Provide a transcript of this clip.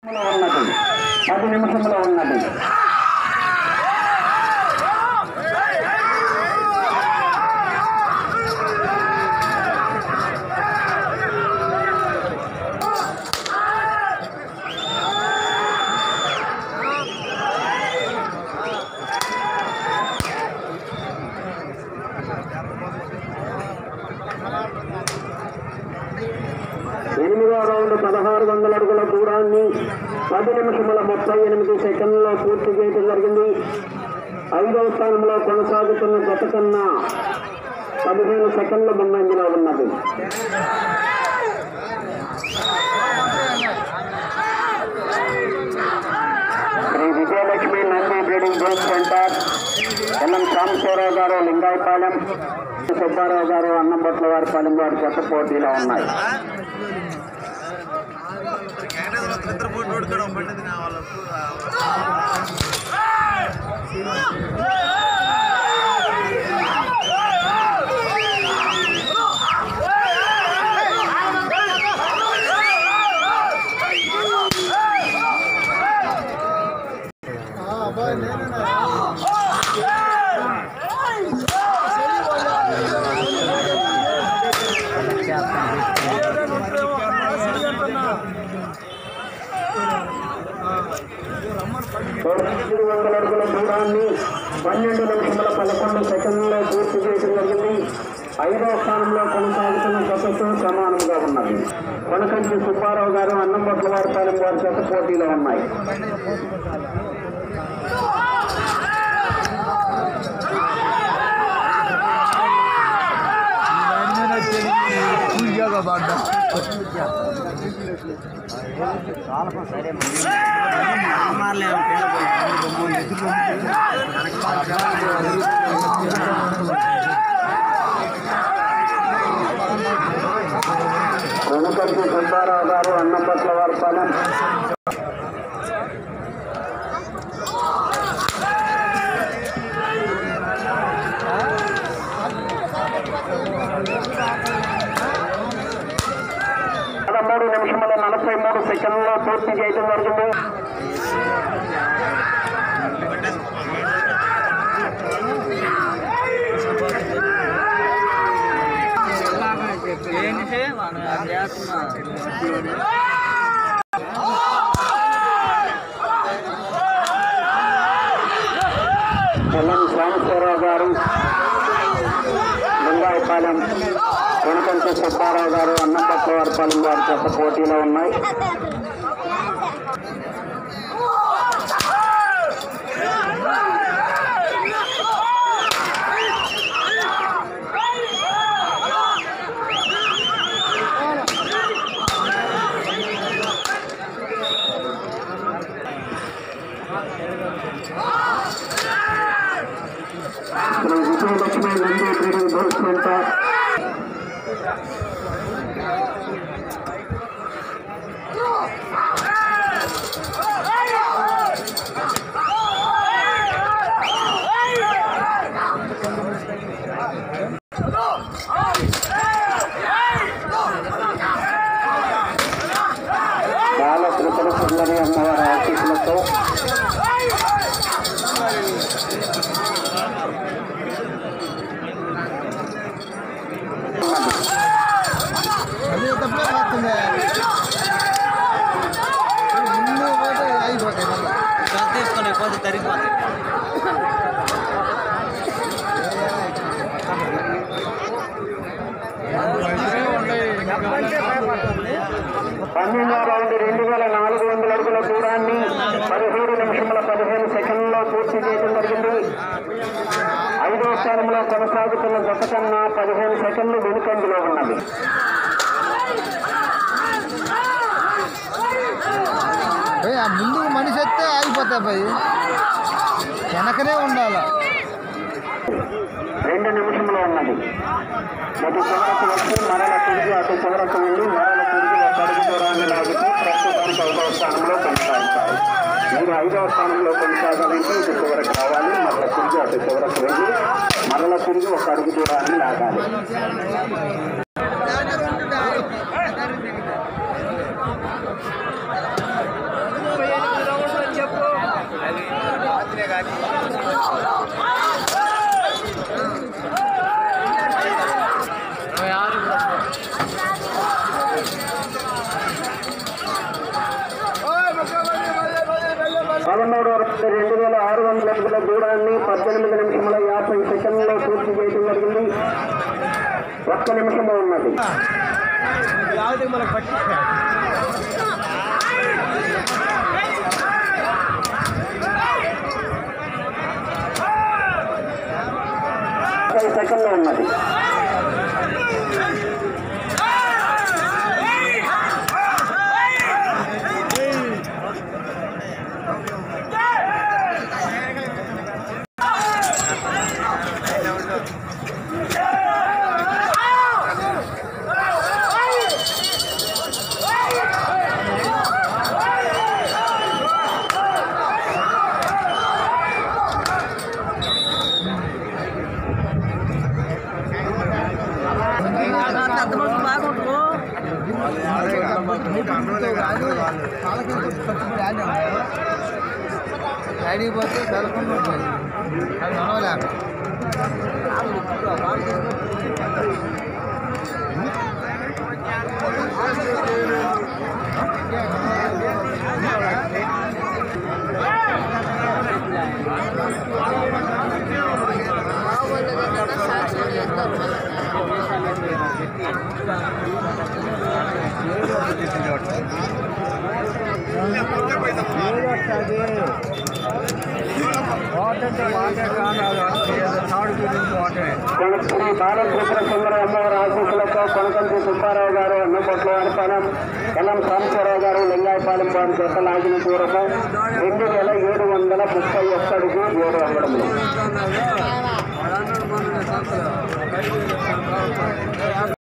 ఉన్నది పది నిమిషంలో ఉన్నది ఎనిమిదో రౌండ్ పదహారు వందల అడుగుల దూరాన్ని పది నిమిషముల ముప్పై ఎనిమిది సెకండ్లో పూర్తి చేయడం జరిగింది ఐదవ స్థానంలో కొనసాగుతున్న గత కన్నా పదిహేను సెకండ్ల ముందంజలో ఉన్నది Shri Vijayalakshmi Nandi breeding group centre L M Sambasivarao garu Lingayapalem Subbarao గారు అన్నంబొట్ల వారి పాలెం వారి కొత్త పోటీలో ఉన్నాయి ఇద్దరు పోటీ ఓడుకోవడం పండింది నా వాళ్ళకు తొమ్మిది వందల అడుగుల దూరాన్ని పన్నెండు నిమిషముల పదకొండు సెకండ్లో పూర్తి చేయడం జరిగింది ఐదవ స్థానంలో కొనసాగుతున్న జతతో సమానంగా ఉన్నది కొనకంచి సుబ్బారావు గారు అన్నంబొట్ల వారి పాలెం వారి జత పోటీలో ఉన్నాయి కొనకంచి సుబ్బారావు గారు అన్నంబొట్ల వారి పాలెం పదమూడు నిమిషముల నలభై మూడు సెకండ్లో పూర్తి చేయడం జరిగింది ఎల్ఎం సోమేశ్వరరావు గారు లింగాయపాలెం కొనకంటి సుబ్బారావు గారు అన్నంపట్లవారిపాలెం వారి చెత్త పోటీలో ఉన్నాయి Shri Vijayalakshmi Nandi breeding bird centre Bala Tripura Sundari అమ్మవారి ఆశీస్సులతో అది తప్పే వస్తుంది ముందు పోతే అయిపోతాయి మళ్ళీ తీసుకొని పోతే తరిగిపోతాయి పన్నెండో రౌండ్ రెండు వేల నాలుగు వందల అడుగుల దూరాన్ని పదిహేడు నిమిషముల పదిహేను సెకండ్లో పూర్తి చేయడం జరిగింది ఐదో స్థానంలో కొనసాగుతున్న జత కన్నా పదిహేను సెకండ్లు వెనుకంజలో ఉన్నది పోయి ఆ ముందు మనిషి వస్తే ఆగిపోతాయి పోయి వెనకనే ఉండాలి రెండు నిమిషంలో ఉన్నది అటు చివరకు వచ్చి మరల తిరిగి అటు చివరకు వెళ్ళి మరల తిరిగి ఒక అడుగు దూరాన్ని లాగితే ప్రస్తుతానికి ఐదవ స్థానంలో కొనసాగుతారు మీరు ఐదవ స్థానంలో కొనసాగాలంటే ఇటు చివరకు రావాలి మరల తిరిగి అటు చివరకు వెళ్ళి మరల తిరిగి ఒక అడుగు దూరాన్ని లాగాలి పదమూడు వరకు రెండు వేల ఆరు వందల అడుగుల దూరాన్ని పద్దెనిమిది నిమిషముల యాభై సెకండ్లలో పూర్తి చేయడం జరిగింది ఒక్క నిమిషము ఉన్నది ముప్పై సెకండ్లు ఉన్నది డాడీ పోతే చదువుకుంటూ పోయి అది మనవలేక శ్రీ బాలకృష్ణ సుందర అమ్మవారి ఆశీస్సులతో కొనకంటి సుబ్బారావు గారు అన్నపట్ల వారిపాలెం ఎల్ఎం సాంబశివరావు గారు లింగాయపాలెం వారి చేత లాగిన దూరము రెండు వేల ఏడు వందల ముప్పై ఒక్కడికి ఏడు వందలు